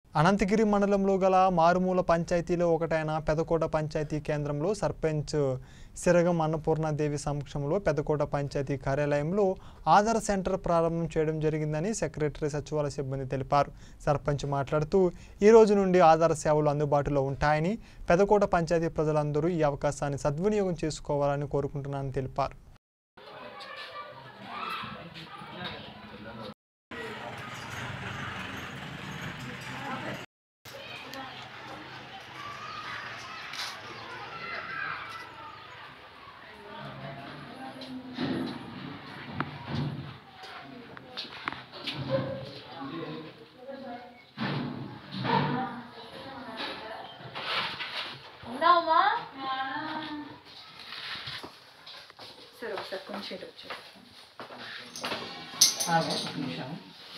అనంతగిరి మండలంలో గల మారుమూల పంచాయతీలో ఒకటైన పెదకోట పంచాయతీ కేంద్రంలో సర్పంచ్ సిరగం అన్నపూర్ణాదేవి సమక్షంలో పెదకోట పంచాయతీ కార్యాలయంలో ఆధార్ సెంటర్ ప్రారంభం చేయడం జరిగిందని సెక్రటరీ సచివాలయ సిబ్బంది తెలిపారు సర్పంచ్ మాట్లాడుతూ ఈ రోజు నుండి ఆధార్ సేవలు అందుబాటులో ఉంటాయని పెదకోట పంచాయతీ ప్రజలందరూ ఈ అవకాశాన్ని సద్వినియోగం చేసుకోవాలని కోరుకుంటున్నానని తెలిపారు ఉన్నావమ్మా సరే ఒకసారి కొంచెం ఇటు వచ్చేది ఆగు, ఒక నిమిషం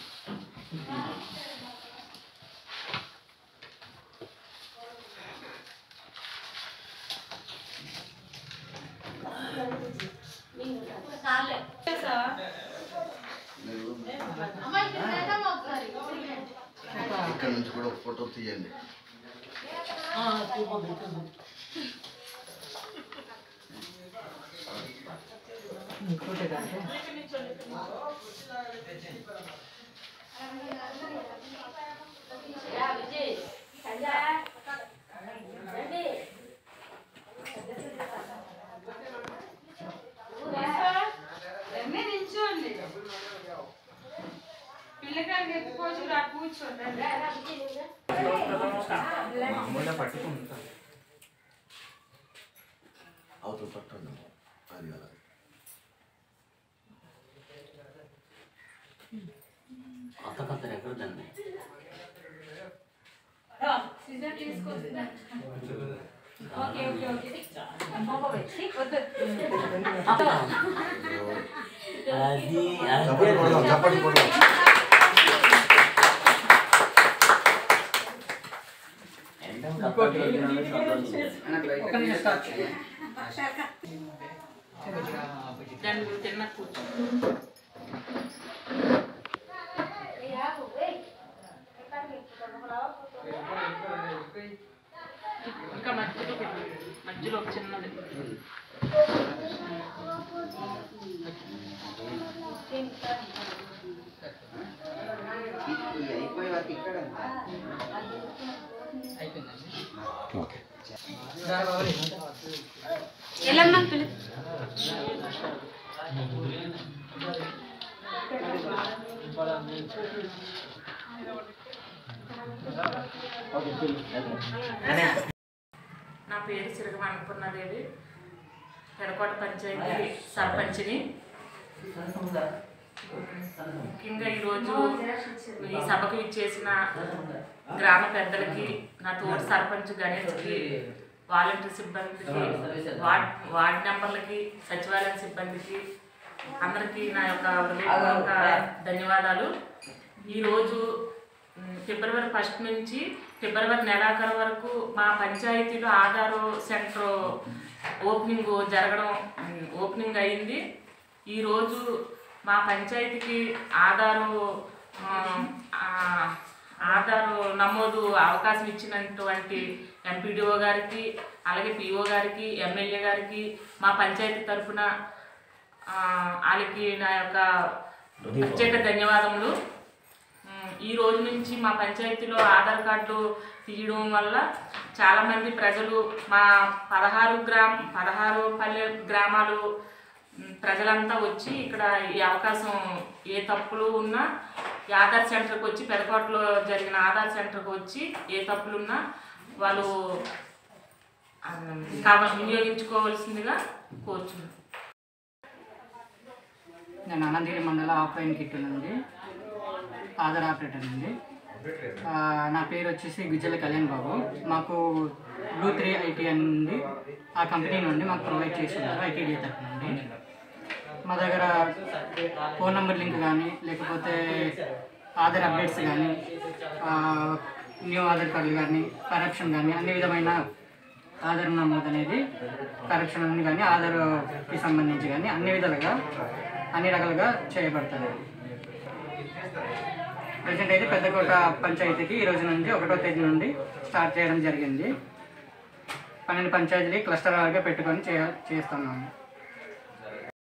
చాలే అమ్మా ఇక్కడ రండమ్మా ఒకసారి ఇక్కడ నుంచి కూడా ఒక ఫోటో తీయండి ఇంకోటి ఏంటంటే యా విజయ్ సంజా రండి ఎన్ని నిల్చోండి పిల్లకాయలు ఎత్తుకోవచ్చు రా కూర్చోండి అవతల పట్టండి అది కదా కొత్త కొత్త ఎక్కడదండి సిజర్ తీసుకోవచ్చు ఓకే ఓకే ఓకే వద్దు అది చప్పటి కొడదాం చప్పటి కొడదాం ఇంకోటి ఒక నిమిషం స్టార్ట్ చేయండి దాన్ని తిన్న కూర్చో యా వెయ్ ఇంకా మధ్యలో పెట్టు మధ్యలో ఒక చిన్నది అయిపోయిందండి దాని ఎల్లమ్మ పిల్ల నా పేరు సిరగం అనుకున్నదేవి పెడకోట పంచాయతీ సర్పంచ్ని ముఖ్యంగా ఈరోజు ఈ సభకు ఇచ్చేసిన గ్రామ పెద్దలకి నా తోటి సర్పంచ్ గణేష్కి వాలంటీర్ సిబ్బందికి వార్డ్ వార్డ్ నెంబర్లకి సచివాలయం సిబ్బందికి అందరికీ నా యొక్క హృదయపూర్వక ధన్యవాదాలు ఈరోజు మ్, ఫిబ్రవరి ఫస్ట్ నుంచి ఫిబ్రవరి నెలాఖరు వరకు మా పంచాయతీలో ఆధార్ సెంటర్ ఓపెనింగ్ జరగడం మ్, ఓపెనింగ్ అయింది ఈరోజు మా పంచాయతీకి ఆధారు ఆ, ఆ, ఆధారు నమోదు అవకాశం ఇచ్చినటువంటి ఎంపీడీఓ గారికి అలాగే పిఓ గారికి ఎమ్మెల్యే గారికి మా పంచాయతీ తరఫున వాళ్ళకి నా యొక్క ప్రత్యేక ధన్యవాదములు ఉమ్, ఈ రోజు నుంచి మా పంచాయతీలో ఆధార్ కార్డు తీయడం వల్ల చాలామంది ప్రజలు మా పదహారు గ్రామ పదహారు పల్లె గ్రామాలు ఉమ్, ప్రజలంతా వచ్చి ఇక్కడ ఈ అవకాశం ఏ తప్పులు ఉన్నా ఈ ఆధార్ సెంటర్కి వచ్చి పెదకోటలో జరిగిన ఆధార్ సెంటర్కి వచ్చి ఏ తప్పులు ఉన్నా వాళ్ళు ఆ, కావ- వినియోగించుకోవాల్సిందిగా కోరుచున్నాను నేను అనంతగిరి మండల ఆఫ్లైన్ కిట్ నుండి ఆధార్ ఆపరేటర్ అండి ఆ, నా పేరు వచ్చేసి గుజ్జల కళ్యాణ్ బాబు మాకు బ్లూ త్రీ ఐటీ ఉంది ఆ కంపెనీ నుండి మాకు ప్రొవైడ్ చేసి ఉన్నారు ఐటీడీ తరఫు నుండి మా దగ్గర ఫోన్ నెంబర్ లింక్ కానీ లేకపోతే ఆధార్ అప్డేట్స్ కానీ న్యూ ఆధార్ కార్డులు కానీ కరప్షన్ కానీ అన్ని విధమైన ఆధార్ నమోదు అనేది కరప్షన్ అని కానీ ఆధార్కి సంబంధించి కానీ అన్ని విధాలుగా అన్ని రకాలుగా చేయబడుతుంది ప్రజెంట్ అయితే పెద్దకోట పంచాయతీకి ఈ రోజు నుంచి ఒకటో తేదీ నుండి స్టార్ట్ చేయడం జరిగింది పన్నెండు పంచాయతీలు క్లస్టర్ వారిగా పెట్టుకొని చే చేస్తున్నాము